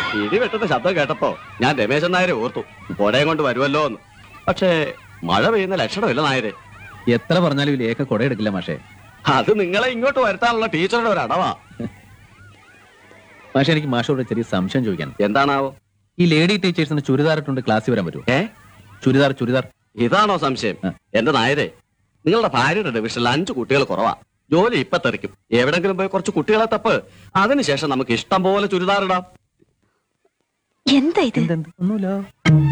ഇടി വെട്ടുന്ന ശബ്ദം കേട്ടപ്പോ ഞാൻ രമേശൻ നായരെ ഓർത്തു കൊടയും കൊണ്ട് വരുമല്ലോ എന്ന് പക്ഷേ മഴ പെയ്യുന്ന ലക്ഷണമില്ല നായരെ എത്ര പറഞ്ഞാലും ഈ ലേഖ കൊട എടുക്കില്ല മാഷേ അത് നിങ്ങളെ ഇങ്ങോട്ട് വരുത്താനുള്ള ടീച്ചറുടെ ഒരു അടവാ മാഷെ എനിക്ക് മാഷോട് ചെറിയ സംശയം ചോദിക്കാൻ എന്താണാവോ ഈ ലേഡി ടീച്ചേഴ്സിന് ചുരിദാർ ഇട്ടുകൊണ്ട് ക്ലാസ്സിൽ വരാൻ പറ്റുമോ ഏ ചുരിദാർ ചുരിദാർ ഇതാണോ സംശയം ആ. എന്റെ നായരെ നിങ്ങളുടെ ഭാര്യയുടെ ഡിവിഷനിൽ അഞ്ചു കുട്ടികൾ കുറവാ ജോലി ഇപ്പൊ തെറിക്കും എവിടെങ്കിലും പോയി കുറച്ച് കുട്ടികളെ തപ്പ് അതിനുശേഷം നമുക്ക് ഇഷ്ടം പോലെ ചുരിദാർ ഇടാം എന്താ ഇത് എന്തെന്ത് ഒന്നുമില്ല